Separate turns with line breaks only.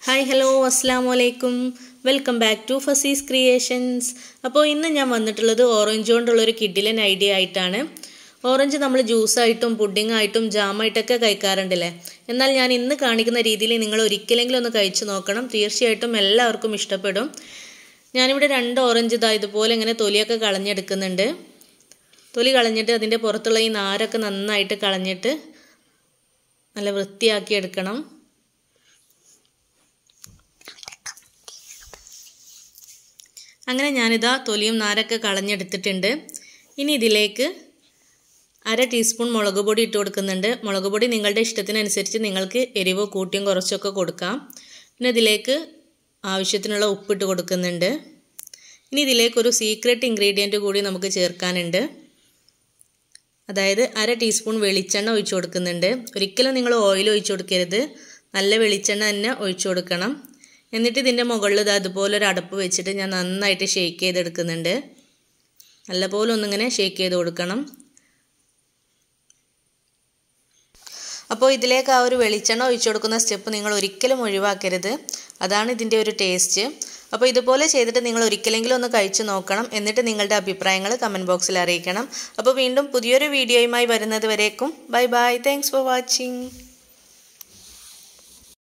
hi hello അസ്സാം വലൈക്കും welcome back to Fasi's creations അപ്പോൾ ഇന്ന് ഞാൻ വന്നിട്ടുള്ളത് ഓറഞ്ച് കൊണ്ടുള്ളൊരു കിഡിലൻ ഐഡിയ ആയിട്ടാണ് ഓറഞ്ച് നമ്മൾ ജ്യൂസായിട്ടും പുഡിങ്ങായിട്ടും ജാമായിട്ടൊക്കെ കഴിക്കാറുണ്ടല്ലേ എന്നാൽ ഞാൻ ഇന്ന് കാണിക്കുന്ന രീതിയിൽ നിങ്ങൾ ഒരിക്കലെങ്കിലും ഒന്ന് കഴിച്ചു നോക്കണം തീർച്ചയായിട്ടും എല്ലാവർക്കും ഇഷ്ടപ്പെടും ഞാനിവിടെ രണ്ട് ഓറഞ്ച് ഇതാ ഇതുപോലെ ഇങ്ങനെ തൊലിയൊക്കെ കളഞ്ഞെടുക്കുന്നുണ്ട് തൊലി കളഞ്ഞിട്ട് അതിൻ്റെ പുറത്തുള്ള ഈ നാരൊക്കെ നന്നായിട്ട് കളഞ്ഞിട്ട് നല്ല വൃത്തിയാക്കി എടുക്കണം അങ്ങനെ ഞാനിതാ തൊലിയും നാരൊക്കെ കളഞ്ഞെടുത്തിട്ടുണ്ട് ഇനി ഇതിലേക്ക് അര ടീസ്പൂൺ മുളക് പൊടി ഇട്ട് കൊടുക്കുന്നുണ്ട് മുളക് പൊടി നിങ്ങളുടെ ഇഷ്ടത്തിനനുസരിച്ച് നിങ്ങൾക്ക് എരിവ് കൂട്ടിയും കുറച്ചൊക്കെ കൊടുക്കാം പിന്നെ ഇതിലേക്ക് ആവശ്യത്തിനുള്ള ഉപ്പിട്ട് കൊടുക്കുന്നുണ്ട് ഇനി ഇതിലേക്ക് ഒരു സീക്രട്ട് ഇൻഗ്രീഡിയൻറ്റ് കൂടി നമുക്ക് ചേർക്കാനുണ്ട് അതായത് അര ടീസ്പൂൺ വെളിച്ചെണ്ണ ഒഴിച്ചു കൊടുക്കുന്നുണ്ട് ഒരിക്കലും നിങ്ങൾ ഓയിൽ ഒഴിച്ചു കൊടുക്കരുത് നല്ല വെളിച്ചെണ്ണ തന്നെ ഒഴിച്ചു കൊടുക്കണം എന്നിട്ട് ഇതിൻ്റെ മുകളിൽ ഇത് അതുപോലെ ഒരു അടപ്പ് വെച്ചിട്ട് ഞാൻ നന്നായിട്ട് ഷേക്ക് ചെയ്തെടുക്കുന്നുണ്ട് നല്ലപോലെ ഒന്നിങ്ങനെ ഷേക്ക് ചെയ്ത് കൊടുക്കണം അപ്പോൾ ഇതിലേക്ക് ആ ഒരു വെളിച്ചെണ്ണ ഒഴിച്ചു കൊടുക്കുന്ന സ്റ്റെപ്പ് നിങ്ങൾ ഒരിക്കലും ഒഴിവാക്കരുത് അതാണ് ഇതിൻ്റെ ഒരു ടേസ്റ്റ് അപ്പോൾ ഇതുപോലെ ചെയ്തിട്ട് നിങ്ങൾ ഒരിക്കലെങ്കിലും ഒന്ന് കഴിച്ചു നോക്കണം എന്നിട്ട് നിങ്ങളുടെ അഭിപ്രായങ്ങൾ കമൻറ്റ് ബോക്സിൽ അറിയിക്കണം അപ്പോൾ വീണ്ടും പുതിയൊരു വീഡിയോയുമായി വരുന്നത് വരേക്കും bye bye thanks for watching